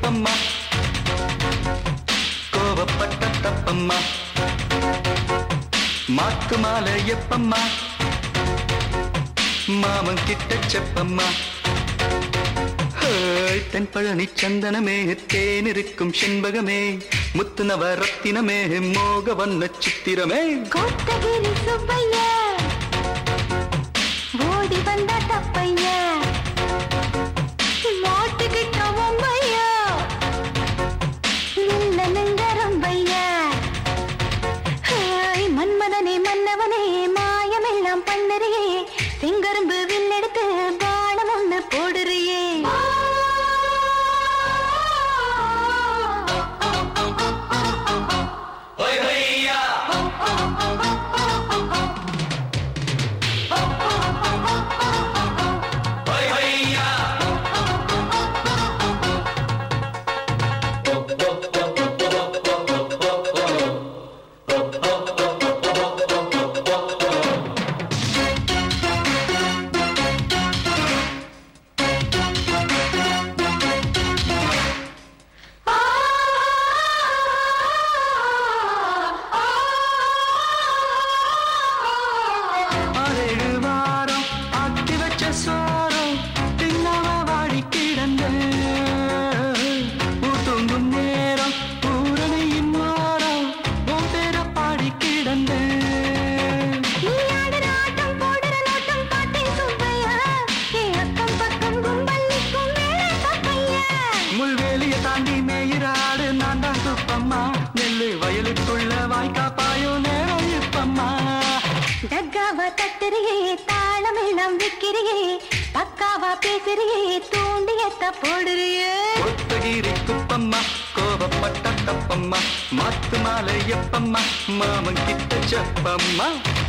எப்பம்மா கோவப்பட்ட தப்பம்மா மாத்து மாலை எப்பம்மா மாமன் கிட்ட செப்பம்மா ஹேய், தென்பழனி சந்தனமே தேன் இருக்கும் செண்பகமே முத்து நவரத்தினமே மோக வண்ண சித்திரமே கோத்தகிரி சுப்பைய ஓடி வந்த தப்பைய மாட்டுக்கிட்ட மும்பைய இல்ல நெங்க ரொம்பைய ஹாய் மன்மதனே மன்னவனே மாயமெல்லாம் பண்ணறியே செங்கரும்பு வில்லெடுத்து பானம் ஒண்ணு போடுறியே ஆறேழு வாரம் ஆக்கி வச்ச சோரம் தின்னாம வாடி கிடந்த தூங்கும் நேரம் பூரணியின் மாறம் உன் பேர பாடி கிடந்த நீ ஆடுற ஆட்டம் போடுற நோட்டம் பார்த்தேன் சுப்பையா என் அக்கம் பக்கம் கும்பல் நிற்கும் வேலை தப்பையா முள்வேலிய தாண்டி மேயிற ஆடு நான் தான் துப்பம்மா நெல்லு வயலுக்குள்ள வாய்க்கா பாயும் நேரம் இப்பம்மா டக்காவா தட்டுறியே தாளமெல்லாம் விக்கிறியே பக்காவா பேசுறியே தூண்டியத்த போடுறியே கொத்தகிரி குப்பம்மா கோபப்பட்ட தப்பம்மா மாத்து மாலை எப்பம்மா மாமன் கிட்ட செப்பம்மா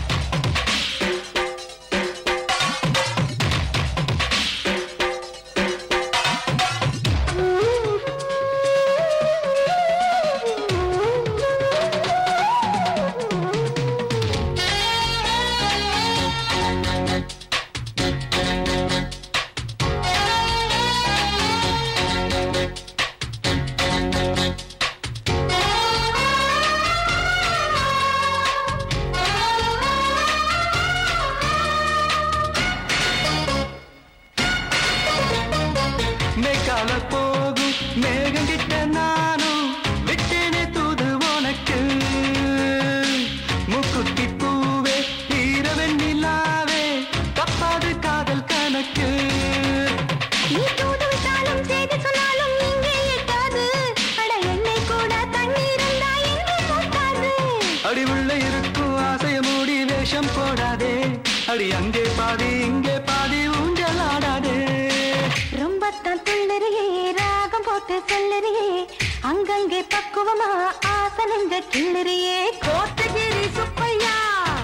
மேக்கால போகும் மேகம் கிட்ட நானும் விட்டேனே தூது உனக்கு முக்குத்தி பூவே ஈரவெண்ணிலாவே தப்பாது காதல் கணக்கு நீ தூது விட்டாலும் செய்தி சொன்னாலும் இங்கே எட்டாது அட என்னை கூட தண்ணீர் இருந்தா எங்கே போட்டாது அடி உள்ள இருக்கும் ஆசைய மூடி வேஷம் போடாதே அடி அங்கே பாதி இங்கே பாதி ஊஞ்சலாடாதே ரொம்ப தான் துள்ளறியே ராகம் போட்டு சொல்லறியே அங்கங்கே பக்குவமா ஆசை நெஞ்ச கிள்ளறியே கோத்தகிரி சுப்பையா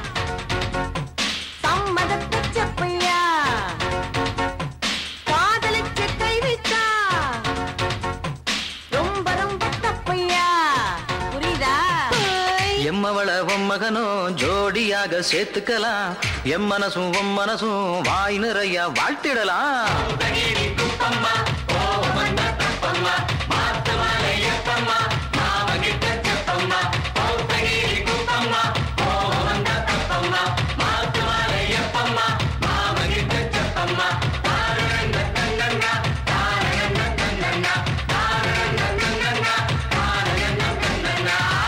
சம்மதத்தை செப்பையா காதலுக்கு கை வைத்தா ரொம்ப ரொம்ப தப்பையா புரியுதா எம்மவள உன் மகனும் ஜோடியாக சேர்த்துக்கலாம் எம் மனசும் உன் மனசும் வாய் நிறைய வாழ்த்திடலாம்